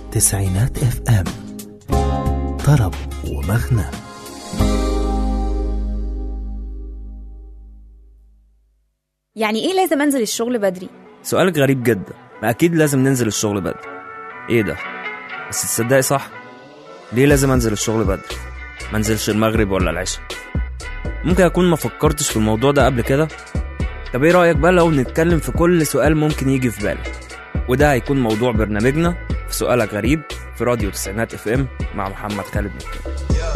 تسعينات اف ام طرب ومغنى يعني ايه لازم انزل الشغل بدري سؤالك غريب جدا ما اكيد لازم ننزل الشغل بدري ايه ده بس تصدقي صح ليه لازم انزل الشغل بدري ما انزلش المغرب ولا العشاء ممكن اكون ما فكرتش في الموضوع ده قبل كده طب ايه رايك بقى لو نتكلم في كل سؤال ممكن يجي في بالك وده هيكون موضوع برنامجنا في سؤالك غريب في راديو تسعينات اف ام مع محمد خالد مكي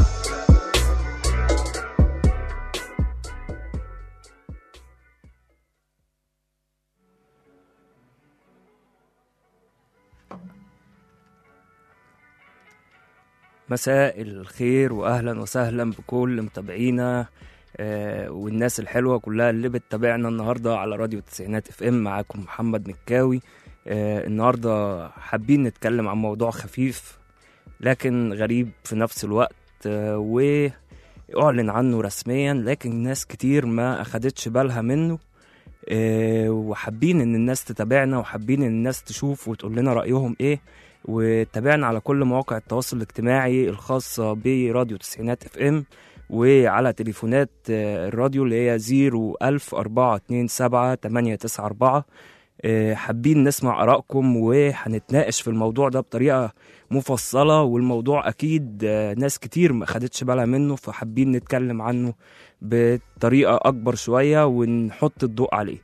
مساء الخير واهلا وسهلا بكل متابعينا آه، والناس الحلوه كلها اللي بتتابعنا النهارده على راديو التسعينات اف ام معاكم محمد مكاوي آه، النهارده حابين نتكلم عن موضوع خفيف لكن غريب في نفس الوقت آه، واعلن عنه رسميا لكن ناس كتير ما اخدتش بالها منه آه، وحابين ان الناس تتابعنا وحابين ان الناس تشوف وتقول لنا رايهم ايه وتابعنا على كل مواقع التواصل الاجتماعي الخاصة براديو تسعينات اف ام وعلى تليفونات آه، الراديو اللي هي زيرو ألف أربعة اتنين سبعة تمانية تسعة أربعة آه، حابين نسمع آرائكم وهنتناقش في الموضوع ده بطريقة مفصلة والموضوع أكيد آه، ناس كتير ما خدتش بالها منه فحابين نتكلم عنه بطريقة أكبر شوية ونحط الضوء عليه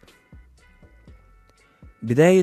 بداية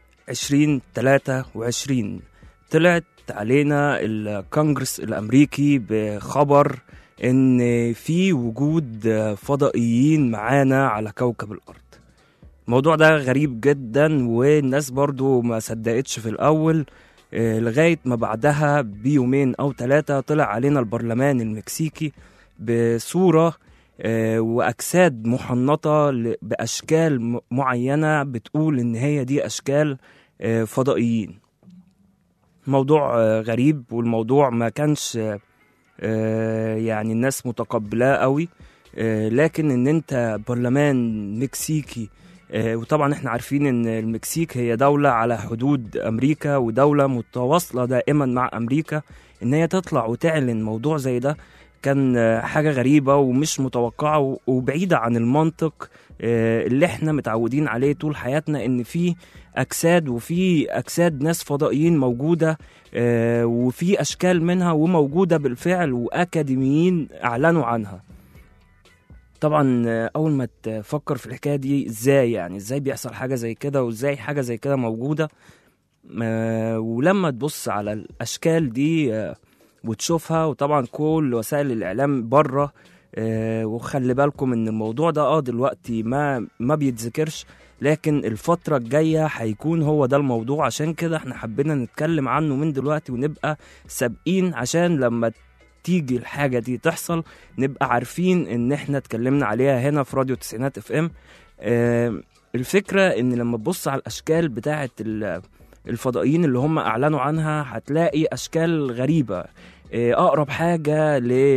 2023 طلعت علينا الكونجرس الامريكي بخبر ان في وجود فضائيين معانا على كوكب الارض الموضوع ده غريب جدا والناس برضو ما صدقتش في الاول آه، لغاية ما بعدها بيومين او ثلاثة طلع علينا البرلمان المكسيكي بصورة آه، واجساد محنطه ل- باشكال م- معينه بتقول ان هي دي اشكال آه، فضائيين موضوع آه، غريب والموضوع ما كانش آه، آه، يعني الناس متقبلاه قوي آه، لكن ان انت برلمان مكسيكي آه، وطبعا احنا عارفين ان المكسيك هي دولة على حدود امريكا ودولة متواصلة دائما مع امريكا ان هي تطلع وتعلن موضوع زي ده كان آه، حاجة غريبة ومش متوقعة و- وبعيدة عن المنطق آه، اللي احنا متعودين عليه طول حياتنا ان في اجساد وفي اجساد ناس فضائيين موجودة آه، وفي اشكال منها وموجودة بالفعل واكاديميين اعلنوا عنها طبعا آه، اول ما تفكر في الحكايه دي ازاي يعني ازاي بيحصل حاجه زي كده وازاي حاجه زي كده موجوده آه، ولما تبص على الاشكال دي آه، وتشوفها وطبعا كل وسائل الاعلام بره آه، وخلي بالكم ان الموضوع ده اه دلوقتي ما ما بيتذكرش لكن الفترة الجاية هيكون هو ده الموضوع عشان كده احنا حبينا نتكلم عنه من دلوقتي ونبقى سابقين عشان لما تيجي الحاجة دي تحصل نبقى عارفين ان احنا اتكلمنا عليها هنا في راديو تسعينات اف ام الفكرة ان لما تبص على الاشكال بتاعة ال- الفضائيين اللي هم اعلنوا عنها هتلاقي اشكال غريبة آه، اقرب حاجة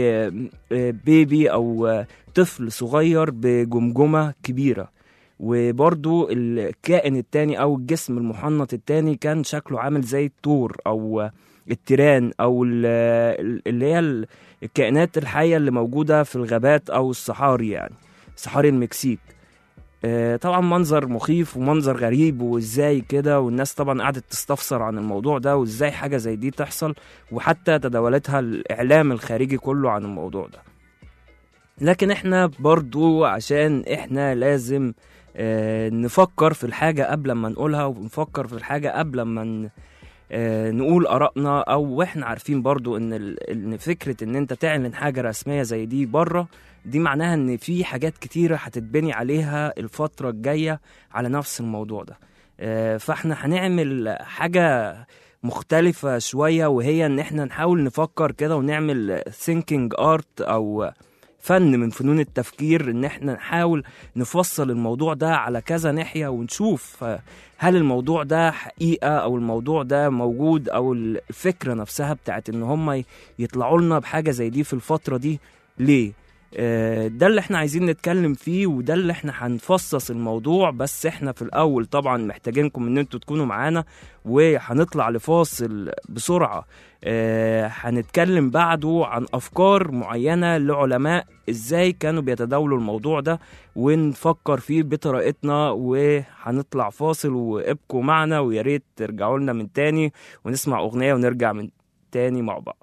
لبيبي او آه، طفل صغير بجمجمة كبيرة وبرضو الكائن التاني او الجسم المحنط التاني كان شكله عامل زي التور او التيران او ال- اللي هي ال- الكائنات الحية اللي موجودة في الغابات او الصحاري يعني صحاري المكسيك آه، طبعا منظر مخيف ومنظر غريب وازاي كده والناس طبعا قعدت تستفسر عن الموضوع ده وازاي حاجة زي دي تحصل وحتى تداولتها الاعلام الخارجي كله عن الموضوع ده لكن احنا برضو عشان احنا لازم آه، نفكر في الحاجة قبل ما نقولها ونفكر في الحاجة قبل ما ن- آه، نقول آرائنا أو واحنا عارفين برضو إن ال- إن فكرة إن أنت تعلن حاجة رسمية زي دي بره دي معناها إن في حاجات كتيرة هتتبني عليها الفترة الجاية على نفس الموضوع ده آه، فاحنا هنعمل حاجة مختلفة شوية وهي إن احنا نحاول نفكر كده ونعمل thinking art أو فن من فنون التفكير ان احنا نحاول نفصل الموضوع ده على كذا ناحية ونشوف آه، هل الموضوع ده حقيقة او الموضوع ده موجود او الفكرة نفسها بتاعت ان هم يطلعوا لنا بحاجة زي دي في الفترة دي ليه آه، ده اللي احنا عايزين نتكلم فيه وده اللي احنا هنفصص الموضوع بس احنا في الاول طبعا محتاجينكم ان انتوا تكونوا معانا وهنطلع لفاصل بسرعة آه، هنتكلم بعده عن افكار معينة لعلماء ازاي كانوا بيتداولوا الموضوع ده ونفكر فيه بطريقتنا وهنطلع فاصل وابقوا معنا ويا ريت ترجعوا لنا من تاني ونسمع اغنية ونرجع من تاني مع بعض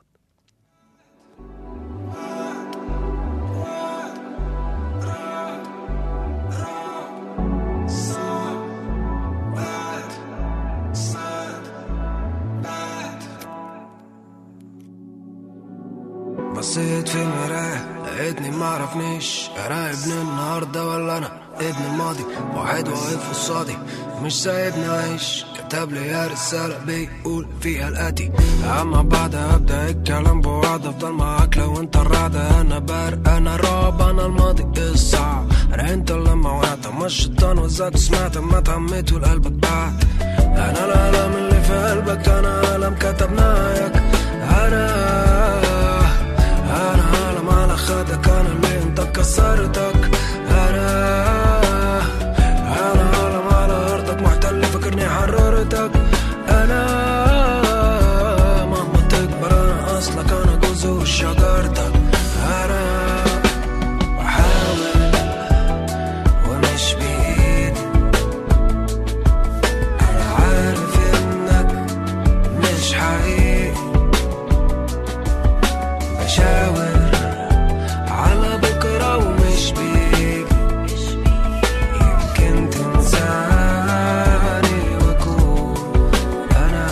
بصيت في المراية لقيتني معرفنيش انا ابن النهاردة ولا انا ابن الماضي واحد واقف قصادي مش سايبني اعيش كتب لي يا رسالة بيقول فيها الآتي أما بعد أبدأ الكلام بوعد أفضل معاك لو أنت الرعدة أنا بارق أنا رعب أنا الماضي الصعب أنا أنت لما وقعت أما الشيطان وزعت سمعت أما تهميت والقلبك بعد أنا الألم اللي في قلبك أنا ألم كتب نهايك أنا انا عالم على خدك انا اللي انت كسرتك انا انا عالم على ارضك محتل فاكرني حررتك انا مهما تكبر انا اصلك انا جزء شجرتك انا بحاول ومش بايدي انا عارف انك مش حقيقي بشاور على بكرة ومش بيجي يمكن تنساني واكون انا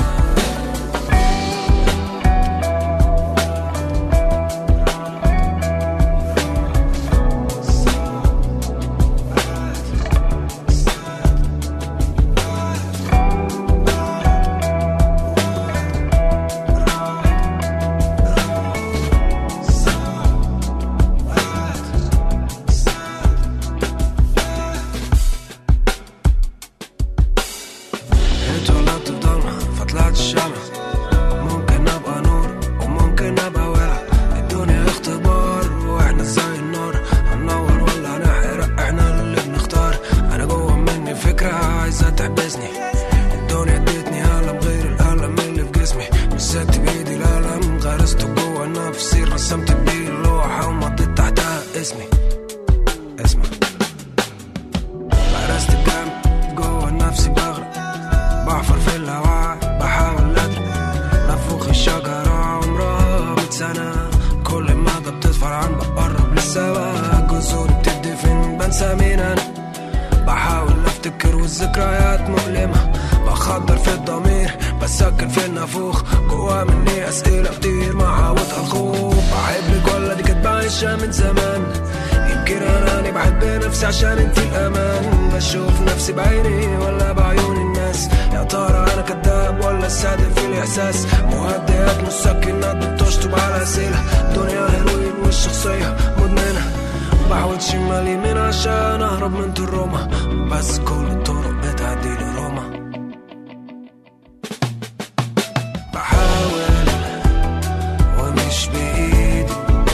اتولدت في ضلمة فطلعت الشمع ممكن ابقى نور وممكن ابقى ولع الدنيا اختبار واحنا زي النار هننور ولا هنحرق احنا اللي بنختار انا جوه مني فكرة عايزة تحبسني الدنيا ادتني ألم غير الألم اللي في جسمي مسكت بإيدي الألم غرسته جوه نفسي رسمت بيه لوحة ومضيت تحتها اسمي اسمع غرست الجنب جوه نفسي بغرق بحفر في الهواء بحاول ادري نفوخ الشجرة عمرها مية سنة كل ما ده بتتفرعن بقرب للسوا جذوري بتدفن بنسى مين انا بحاول افتكر والذكريات مؤلمة بخدر في الضمير بسكن في النافوخ جوا مني اسئلة كتير معاودها الخوف بحبك ولا دي كانت بعيشها من زمان يمكن اناني بحب نفسي عشان انت الامان بشوف نفسي بعيني ولا بعيون الناس يا ترى انا كذاب ولا صادق في الاحساس مهدئات مسكنات بتشطب على اسئله دنيا هيروين والشخصيه مدمنه بحاول شمال يمين عشان اهرب من تروما بس كل الطرق بتعدي لروما بحاول ومش بايدي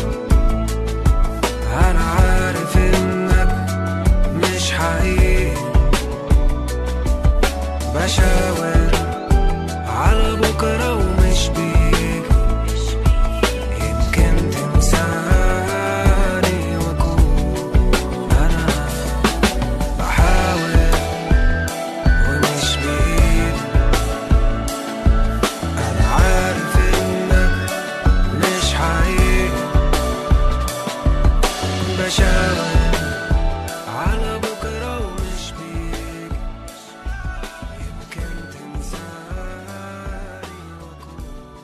انا عارف انك مش حقيقي بشاور على بكره ومش بيجي يمكن تنساني واكون انا بحاول ومش بايدي انا عارف انك مش حقيقي بشاور على بكره ومش بيجي يمكن تنساني واكون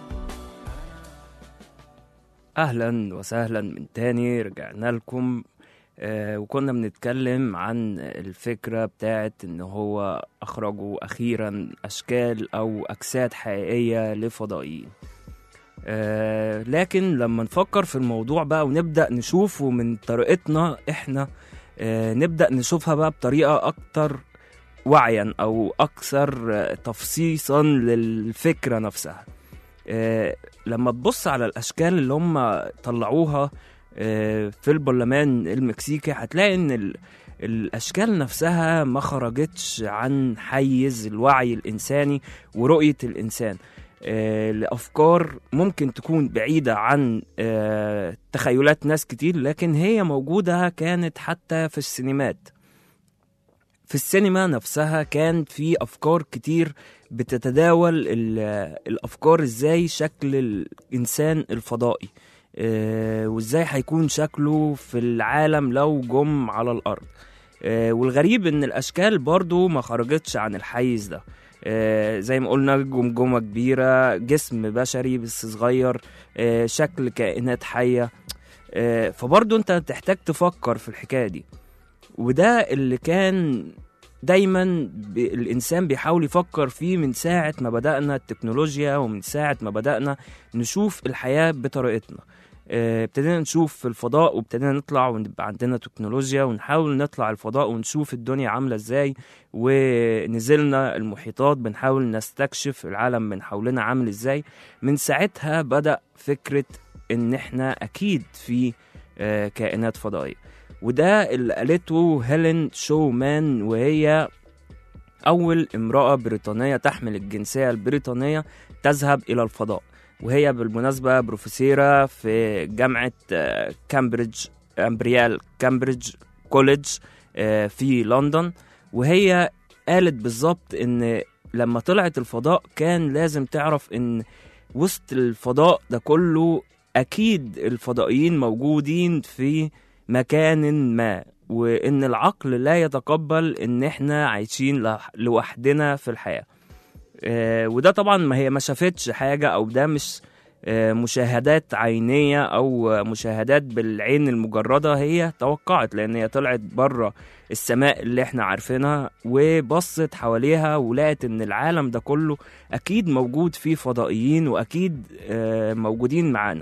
اهلا وسهلا من تاني رجعنا لكم آه وكنا بنتكلم عن الفكرة بتاعت ان هو اخرجوا اخيرا اشكال او اجساد حقيقية لفضائيين آه لكن لما نفكر في الموضوع بقى ونبدأ نشوفه من طريقتنا احنا آه نبدأ نشوفها بقى بطريقة اكتر وعيا او اكثر آه، تفصيصا للفكرة نفسها آه، لما تبص على الاشكال اللي هم طلعوها آه، في البرلمان المكسيكي هتلاقي ان ال- الاشكال نفسها ما خرجتش عن حيز الوعي الانساني ورؤيه الانسان آه، لافكار ممكن تكون بعيده عن آه، تخيلات ناس كتير لكن هي موجوده كانت حتى في السينمات في السينما نفسها كان في افكار كتير بتتداول ال- الافكار ازاي شكل الانسان الفضائي آه، وازاي هيكون شكله في العالم لو جم على الارض آه، والغريب ان الاشكال برضو ما خرجتش عن الحيز ده آه، زي ما قلنا جمجمة كبيرة جسم بشري بس صغير آه، شكل كائنات حية آه، فبرضو انت تحتاج تفكر في الحكاية دي وده اللي كان دايما ب- الانسان بيحاول يفكر فيه من ساعه ما بدانا التكنولوجيا ومن ساعه ما بدانا نشوف الحياه بطريقتنا آه، ابتدينا نشوف في الفضاء وابتدينا نطلع ونبقى عندنا تكنولوجيا ونحاول نطلع الفضاء ونشوف الدنيا عامله ازاي ونزلنا المحيطات بنحاول نستكشف العالم من حولنا عامل ازاي من ساعتها بدا فكره ان احنا اكيد في آه، كائنات فضائيه وده اللي قالته هيلين شومان وهي أول امرأة بريطانية تحمل الجنسية البريطانية تذهب إلى الفضاء وهي بالمناسبة بروفيسورة في جامعة آه، كامبريدج أمبريال كامبريدج كوليدج آه، في لندن وهي قالت بالظبط إن لما طلعت الفضاء كان لازم تعرف إن وسط الفضاء ده كله أكيد الفضائيين موجودين في مكان ما وان العقل لا يتقبل ان احنا عايشين لح- لوحدنا في الحياه آه، وده طبعا ما هي ما شافتش حاجه او ده مش آه، مشاهدات عينيه او آه، مشاهدات بالعين المجرده هي توقعت لان هي طلعت بره السماء اللي احنا عارفينها وبصت حواليها ولقت ان العالم ده كله اكيد موجود فيه فضائيين واكيد آه، موجودين معانا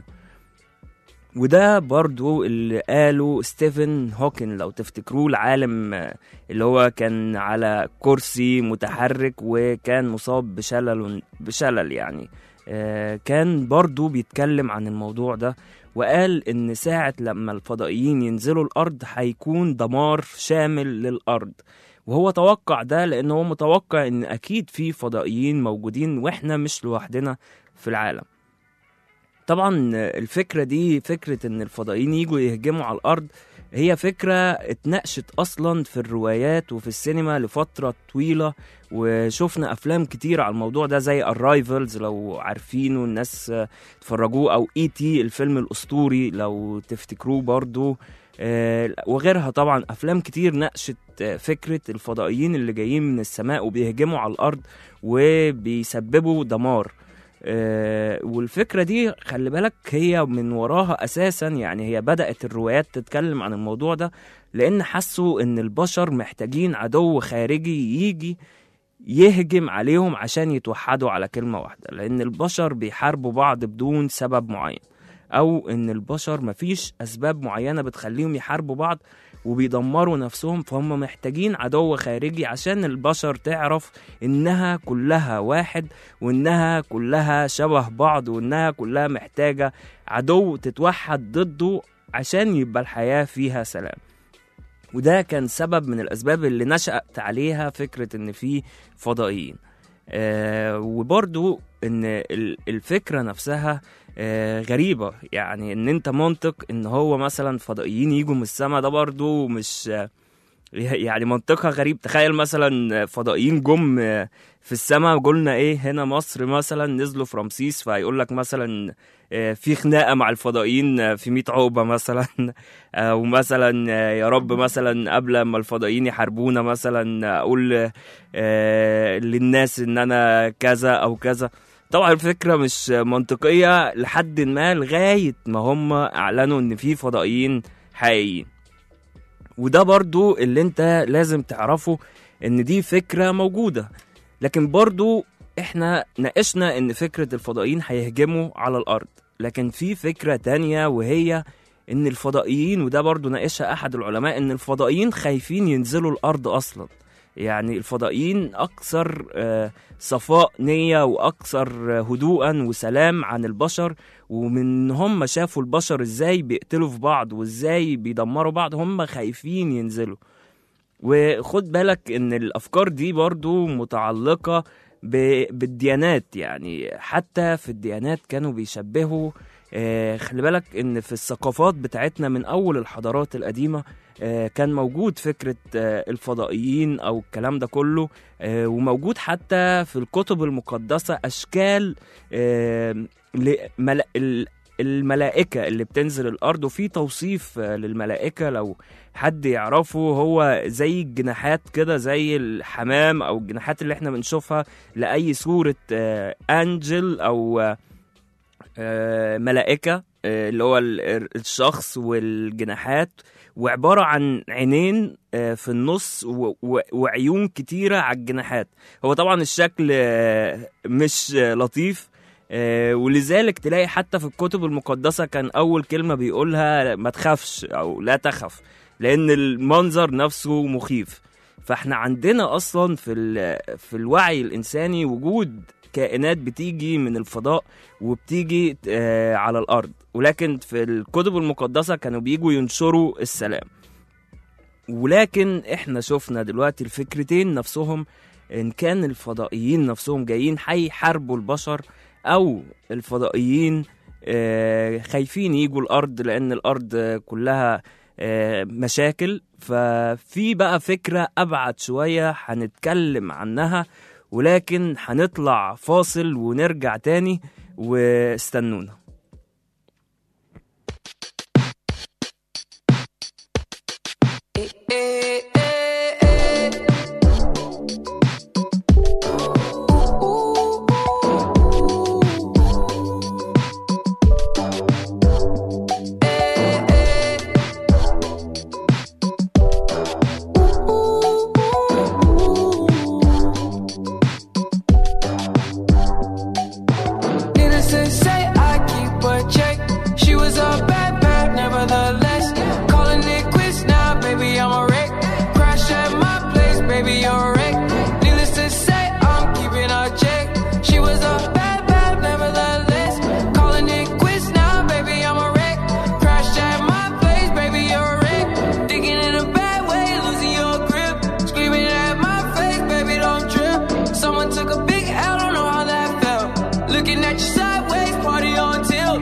وده برضو اللي قاله ستيفن هوكن لو تفتكروه العالم آه، اللي هو كان على كرسي متحرك وكان مصاب بشلل بشلل يعني آه، كان برضو بيتكلم عن الموضوع ده وقال ان ساعة لما الفضائيين ينزلوا الارض هيكون دمار شامل للارض وهو توقع ده لان هو متوقع ان اكيد في فضائيين موجودين واحنا مش لوحدنا في العالم طبعا الفكرة دي فكرة ان الفضائيين يجوا يهجموا على الارض هي فكرة اتناقشت اصلا في الروايات وفي السينما لفترة طويلة وشفنا افلام كتير على الموضوع ده زي الرايفلز لو عارفينه الناس آه، اتفرجوه او اي تي الفيلم الاسطوري لو تفتكروه برضو آه، وغيرها طبعا افلام كتير ناقشت آه، فكرة الفضائيين اللي جايين من السماء وبيهجموا على الارض وبيسببوا دمار آه، والفكرة دي خلي بالك هي من وراها أساسا يعني هي بدأت الروايات تتكلم عن الموضوع ده لأن حسوا إن البشر محتاجين عدو خارجي يجي يهجم عليهم عشان يتوحدوا على كلمة واحدة لأن البشر بيحاربوا بعض بدون سبب معين أو إن البشر مفيش أسباب معينة بتخليهم يحاربوا بعض وبيدمروا نفسهم فهم محتاجين عدو خارجي عشان البشر تعرف إنها كلها واحد وإنها كلها شبه بعض وإنها كلها محتاجة عدو تتوحد ضده عشان يبقى الحياة فيها سلام وده كان سبب من الأسباب اللي نشأت عليها فكرة إن في فضائيين آه وبرضو إن ال- الفكرة نفسها آه غريبة يعني إن أنت منطق إن هو مثلا فضائيين يجوا من السما ده برضو مش آه، يعني منطقها غريب تخيل مثلا فضائيين جم آه، في السماء قلنا ايه هنا مصر مثلا نزلوا في رمسيس فيقول لك مثلا آه، في خناقه مع الفضائيين آه، في 100 عقبه مثلا آه، ومثلا آه، يا رب مثلا قبل ما الفضائيين يحاربونا مثلا اقول آه، للناس ان انا كذا او كذا طبعا الفكرة مش منطقية لحد ما لغاية ما هم أعلنوا إن في فضائيين حقيقيين وده برضو اللي انت لازم تعرفه ان دي فكرة موجودة لكن برضو احنا ناقشنا ان فكرة الفضائيين هيهجموا على الارض لكن في فكرة تانية وهي ان الفضائيين وده برضو ناقشها احد العلماء ان الفضائيين خايفين ينزلوا الارض اصلا يعني الفضائيين أكثر آه، صفاء نية وأكثر آه، هدوءا وسلام عن البشر ومن هم شافوا البشر إزاي بيقتلوا في بعض وإزاي بيدمروا بعض هم خايفين ينزلوا وخد بالك ان الافكار دي برضو متعلقة ب- بالديانات يعني حتى في الديانات كانوا بيشبهوا آه، خلي بالك ان في الثقافات بتاعتنا من اول الحضارات القديمة آه، كان موجود فكرة آه، الفضائيين او الكلام ده كله آه، وموجود حتى في الكتب المقدسة اشكال آه، لملا- ال- الملائكة اللي بتنزل الأرض وفي توصيف آه، للملائكة لو حد يعرفه هو زي الجناحات كده زي الحمام او الجناحات اللي احنا بنشوفها لاي صورة آه، انجل او آه، آه، ملائكة آه، اللي هو ال- الشخص والجناحات وعبارة عن عينين آه، في النص و- و- وعيون كتيرة على الجناحات هو طبعا الشكل آه، مش آه، لطيف آه، ولذلك تلاقي حتى في الكتب المقدسة كان أول كلمة بيقولها ما تخافش أو لا تخف لأن المنظر نفسه مخيف فاحنا عندنا أصلا في, ال- في الوعي الإنساني وجود كائنات بتيجي من الفضاء وبتيجي آه، على الأرض ولكن في الكتب المقدسة كانوا بيجوا ينشروا السلام ولكن احنا شفنا دلوقتي الفكرتين نفسهم ان كان الفضائيين نفسهم جايين هيحاربوا البشر او الفضائيين آه، خايفين يجوا الارض لان الارض آه، كلها آه، مشاكل ففي بقى فكرة ابعد شوية هنتكلم عنها ولكن هنطلع فاصل ونرجع تاني واستنونا Needless to say, I keep a check. She was a bad, bad, nevertheless. Calling it quits now, baby, I'm a wreck. Crash at my place, baby, you're a wreck. Needless to say, I'm keeping a check. She was a bad, bad, nevertheless. Calling it quits now, baby, I'm a wreck. Crash at my place, baby, you're a wreck. Thinking in a bad way, losing your grip. Screaming at my face, baby, don't trip. Someone took a big L, don't know how that felt. Looking at you sideways, party on tilt.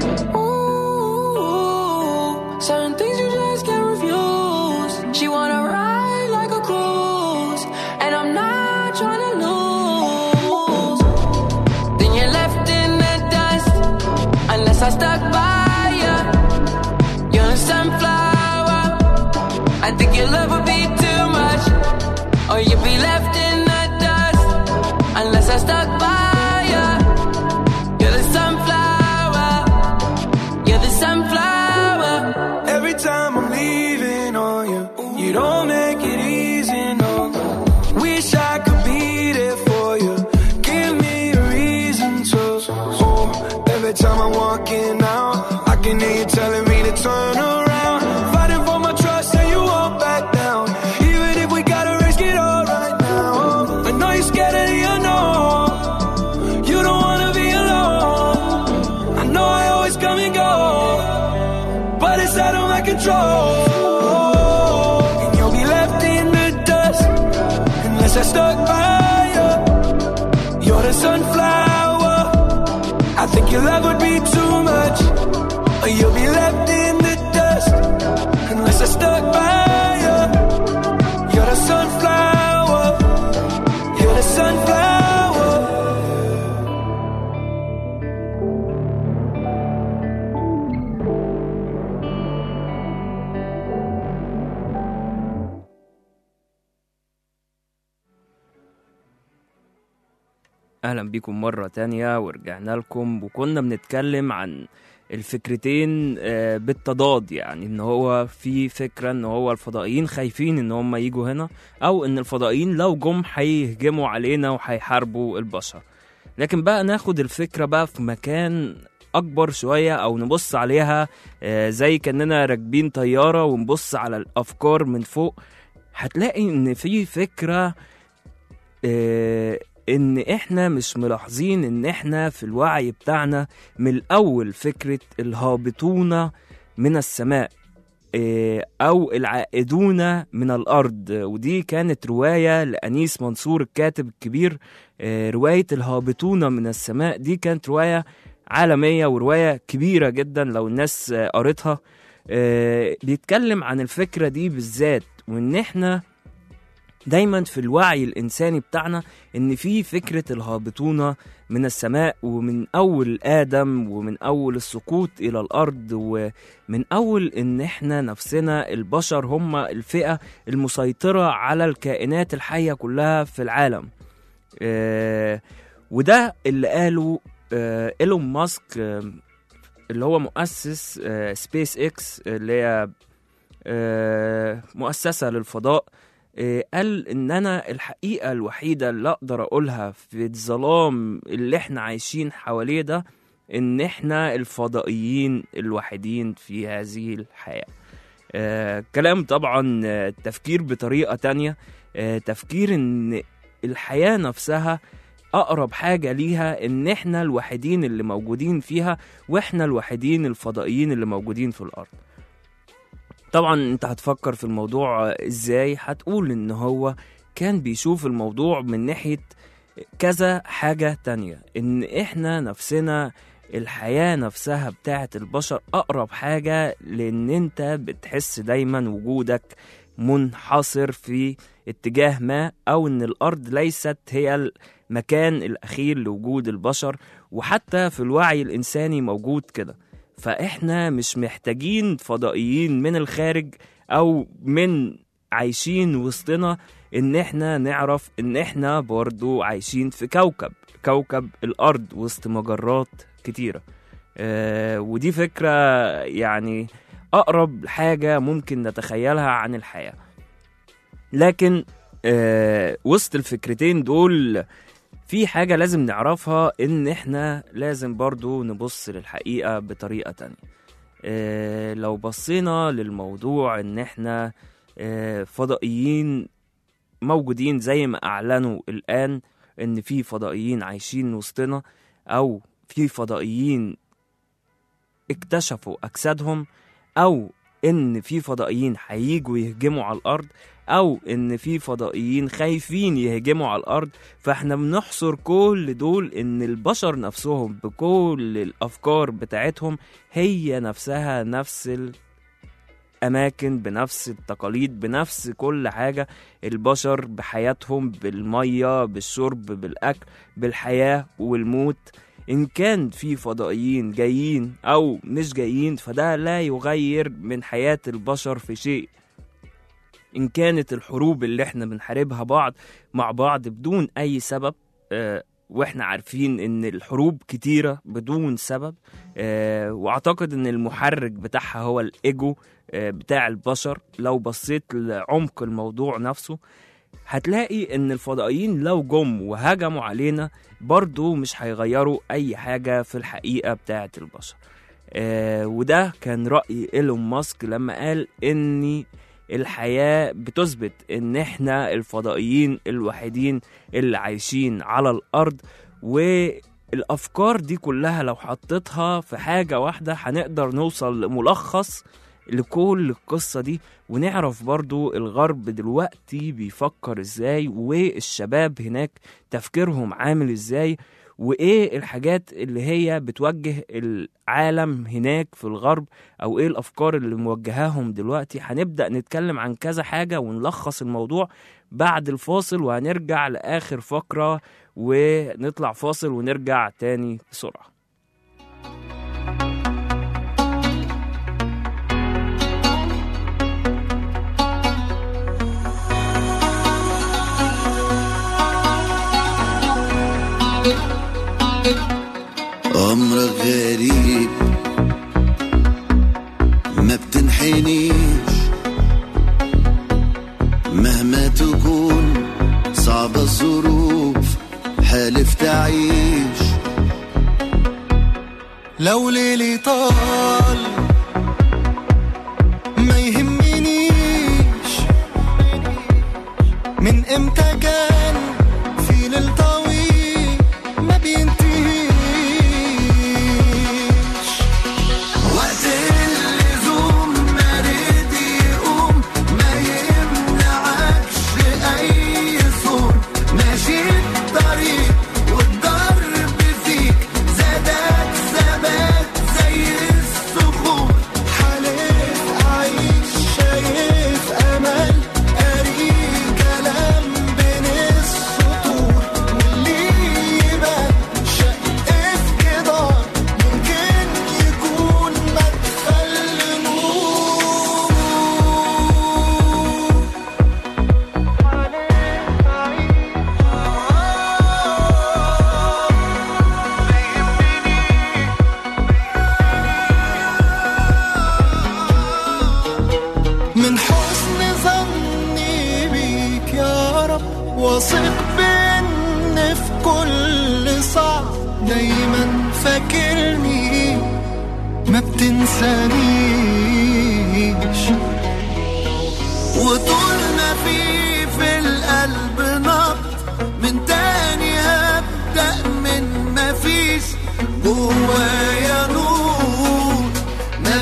Ooh, certain things you just can't refuse. She wanna ride like a cruise, and I'm not trying to lose. Then you're left in the dust, unless I stuck by you. You're a sunflower. I think your love would be too much, or you'd be left in the dust, unless I stuck by you. You're the sunflower. You're the sunflower. Every time I'm leaving on you, you don't make it easy, no. Wish I could be there for you. Give me a reason to. Oh, every time I'm walking out, I can hear you telling me to turn around. Fighting for my trust, and you won't back down. Even if we gotta risk it all right now. I know you're scared of the unknown. You don't wanna be alone. I know I always come and go but it's out of my control. And you'll be left in the dust unless I stuck by you. You're the sunflower. I think your love would be too much, or you'll be left in the dust unless I stuck by you. You're the sunflower. You're the sunflower. اهلا بيكم مرة تانية ورجعنا لكم وكنا بنتكلم عن الفكرتين آه، بالتضاد يعني ان هو في فكرة ان هو الفضائيين خايفين ان هم يجوا هنا او ان الفضائيين لو جم هيهجموا علينا وهيحاربوا البشر لكن بقى ناخد الفكرة بقى في مكان اكبر شوية او نبص عليها آه، زي كاننا راكبين طيارة ونبص على الافكار من فوق هتلاقي ان في فكرة آه، ان احنا مش ملاحظين ان احنا في الوعي بتاعنا من الاول فكرة الهابطون من السماء آه، او العائدون من الارض ودي كانت رواية لانيس منصور الكاتب الكبير آه، رواية الهابطون من السماء دي كانت رواية عالمية ورواية كبيرة جدا لو الناس آه، قريتها آه، بيتكلم عن الفكرة دي بالذات وان احنا دايما في الوعي الانساني بتاعنا ان في فكره الهابطون من السماء ومن اول ادم ومن اول السقوط الى الارض ومن اول ان احنا نفسنا البشر هم الفئه المسيطره على الكائنات الحيه كلها في العالم آه، وده اللي قاله آه، ايلون ماسك آه، اللي هو مؤسس سبيس اكس اللي هي آه، مؤسسه للفضاء آه، قال ان انا الحقيقه الوحيده اللي اقدر اقولها في الظلام اللي احنا عايشين حواليه ده ان احنا الفضائيين الوحيدين في هذه الحياه آه كلام طبعا آه، تفكير بطريقه تانية آه تفكير ان الحياه نفسها اقرب حاجه ليها ان احنا الوحيدين اللي موجودين فيها واحنا الوحيدين الفضائيين اللي موجودين في الارض طبعا انت هتفكر في الموضوع ازاي هتقول ان هو كان بيشوف الموضوع من ناحية كذا حاجة تانية ان احنا نفسنا الحياة نفسها بتاعت البشر أقرب حاجة لأن أنت بتحس دايما وجودك منحصر في اتجاه ما أو أن الأرض ليست هي المكان الأخير لوجود البشر وحتى في الوعي الإنساني موجود كده فإحنا مش محتاجين فضائيين من الخارج أو من عايشين وسطنا إن إحنا نعرف إن إحنا برضو عايشين في كوكب كوكب الأرض وسط مجرات كتيرة آه ودي فكرة يعني أقرب حاجة ممكن نتخيلها عن الحياة لكن آه وسط الفكرتين دول في حاجة لازم نعرفها إن إحنا لازم برضو نبص للحقيقة بطريقة تانية آه لو بصينا للموضوع إن إحنا آه فضائيين موجودين زي ما أعلنوا الآن إن في فضائيين عايشين وسطنا أو في فضائيين اكتشفوا أجسادهم أو إن في فضائيين هيجوا يهجموا على الأرض أو إن في فضائيين خايفين يهجموا على الأرض فإحنا بنحصر كل دول إن البشر نفسهم بكل الأفكار بتاعتهم هي نفسها نفس الأماكن بنفس التقاليد بنفس كل حاجة البشر بحياتهم بالمية بالشرب بالأكل بالحياة والموت إن كان في فضائيين جايين أو مش جايين فده لا يغير من حياة البشر في شيء إن كانت الحروب اللي احنا بنحاربها بعض مع بعض بدون أي سبب آه واحنا عارفين ان الحروب كتيرة بدون سبب آه واعتقد ان المحرك بتاعها هو الايجو آه بتاع البشر لو بصيت لعمق الموضوع نفسه هتلاقي ان الفضائيين لو جم وهجموا علينا برضو مش هيغيروا اي حاجة في الحقيقة بتاعة البشر آه وده كان رأي ايلون ماسك لما قال اني الحياة بتثبت ان احنا الفضائيين الوحيدين اللي عايشين على الارض والافكار دي كلها لو حطيتها في حاجة واحدة هنقدر نوصل لملخص لكل القصة دي ونعرف برضو الغرب دلوقتي بيفكر ازاي والشباب هناك تفكيرهم عامل ازاي وايه الحاجات اللي هي بتوجه العالم هناك في الغرب او ايه الافكار اللي موجهاهم دلوقتي هنبدا نتكلم عن كذا حاجه ونلخص الموضوع بعد الفاصل وهنرجع لاخر فقره ونطلع فاصل ونرجع تاني بسرعه أمرك غريب ما بتنحنيش مهما تكون صعبة الظروف حالف تعيش لو ليلي طال ما يهمنيش من امتى كان دايما فاكرني ما بتنسانيش وطول ما في في القلب نبض من تاني هبدأ من ما فيش جوايا نور ما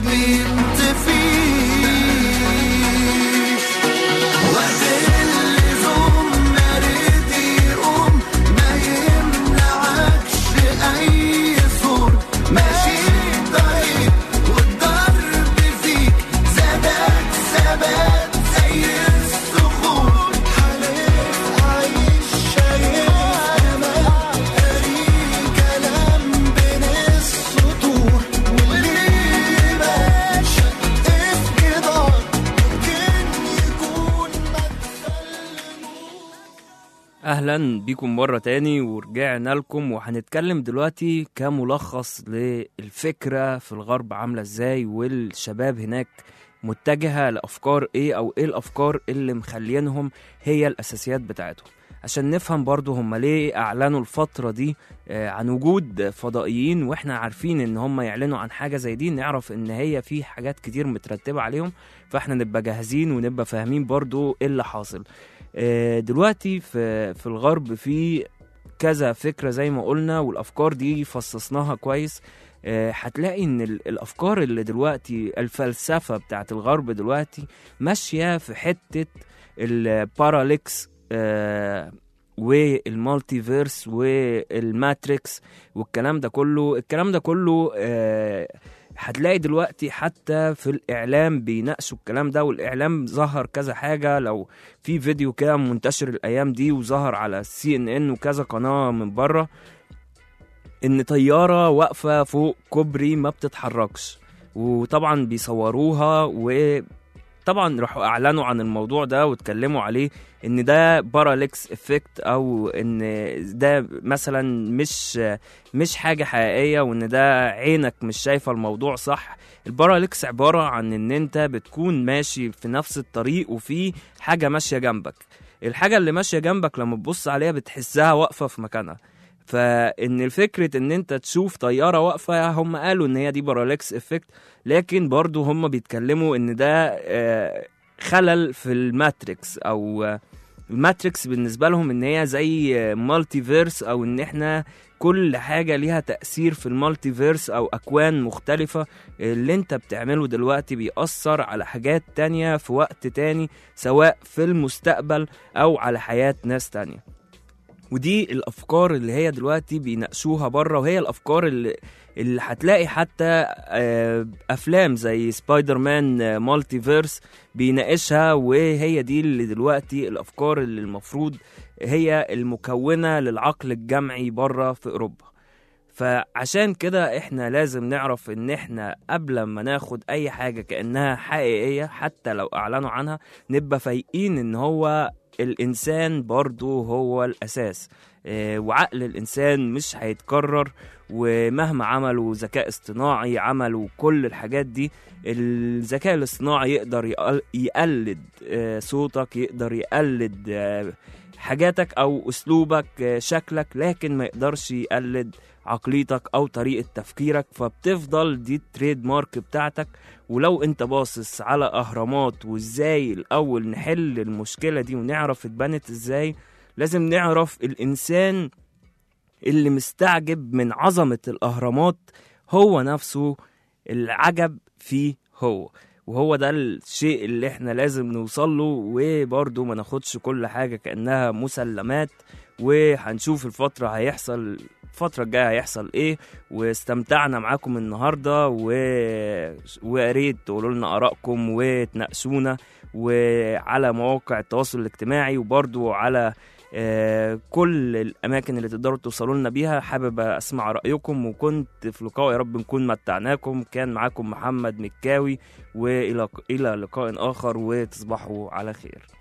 بينطفيش وقت اللزوم نرد يقوم ما يمنعكش أي صور ماشي طريق والضرب فيك زادك ثبات زي الصخور حالف عايش شايف أمل قاري كلام بين السطور واللي ماشي في جدار ممكن يكون مدخل اهلا بيكم مرة تاني ورجعنا لكم وهنتكلم دلوقتي كملخص للفكرة في الغرب عاملة ازاي والشباب هناك متجهة لأفكار ايه او ايه الأفكار اللي مخلينهم هي الأساسيات بتاعتهم عشان نفهم برضو هم ليه اعلنوا الفترة دي آه، عن وجود فضائيين واحنا عارفين ان هم يعلنوا عن حاجة زي دي نعرف ان هي في حاجات كتير مترتبة عليهم فاحنا نبقى جاهزين ونبقى فاهمين برضو ايه اللي حاصل آه، دلوقتي في في الغرب في كذا فكرة زي ما قلنا والأفكار دي فصصناها كويس آه، هتلاقي ان ال- الافكار اللي دلوقتي الفلسفه بتاعت الغرب دلوقتي ماشيه في حته الباراليكس آه، والمالتيفيرس والماتريكس والكلام ده كله الكلام ده كله آه، هتلاقي دلوقتي حتى في الاعلام بيناقشوا الكلام ده والاعلام ظهر كذا حاجه لو في فيديو كده منتشر الايام دي وظهر على السي ان ان وكذا قناه من بره ان طياره واقفه فوق كوبري ما بتتحركش وطبعا بيصوروها وطبعا راحوا اعلنوا عن الموضوع ده واتكلموا عليه ان ده باراليكس افكت او ان ده مثلا مش مش حاجه حقيقيه وان ده عينك مش شايفه الموضوع صح الباراليكس عباره عن ان انت بتكون ماشي في نفس الطريق وفي حاجه ماشيه جنبك الحاجه اللي ماشيه جنبك لما تبص عليها بتحسها واقفه في مكانها فان الفكره ان انت تشوف طياره واقفه هم قالوا ان هي دي باراليكس افكت لكن برضو هم بيتكلموا ان ده آه، خلل في الماتريكس او آه، الماتريكس بالنسبه لهم ان هي زي مالتي فيرس او ان احنا كل حاجه ليها تاثير في المالتي فيرس او اكوان مختلفه اللي انت بتعمله دلوقتي بيأثر على حاجات تانية في وقت تاني سواء في المستقبل او على حياه ناس تانية ودي الافكار اللي هي دلوقتي بيناقشوها بره وهي الافكار اللي اللي هتلاقي حتى آه، افلام زي سبايدر مان آه، مالتي فيرس بيناقشها وهي دي اللي دلوقتي الافكار اللي المفروض هي المكونه للعقل الجمعي بره في اوروبا فعشان كده احنا لازم نعرف ان احنا قبل ما ناخد اي حاجه كانها حقيقيه حتى لو اعلنوا عنها نبقى فايقين ان هو الانسان برضو هو الاساس آه، وعقل الانسان مش هيتكرر ومهما عملوا ذكاء اصطناعي عملوا كل الحاجات دي الذكاء الاصطناعي يقدر يقل- يقلد آه، صوتك يقدر يقلد آه، حاجاتك او اسلوبك آه، شكلك لكن ما يقدرش يقلد عقليتك او طريقه تفكيرك فبتفضل دي التريد مارك بتاعتك ولو انت باصص على اهرامات وازاي الاول نحل المشكله دي ونعرف اتبنت ازاي لازم نعرف الانسان اللي مستعجب من عظمه الاهرامات هو نفسه العجب فيه هو وهو ده الشيء اللي احنا لازم نوصل له وبرضه ما ناخدش كل حاجه كانها مسلمات وهنشوف الفتره هيحصل الفترة الجاية هيحصل ايه واستمتعنا معاكم النهاردة و... ويا ريت تقولوا لنا آرائكم وتناقشونا وعلى مواقع التواصل الاجتماعي وبرضو على آه، كل الأماكن اللي تقدروا توصلوا لنا بيها حابب أسمع رأيكم وكنت في لقاء يا رب نكون متعناكم كان معاكم محمد مكاوي وإلى إلى لقاء آخر وتصبحوا على خير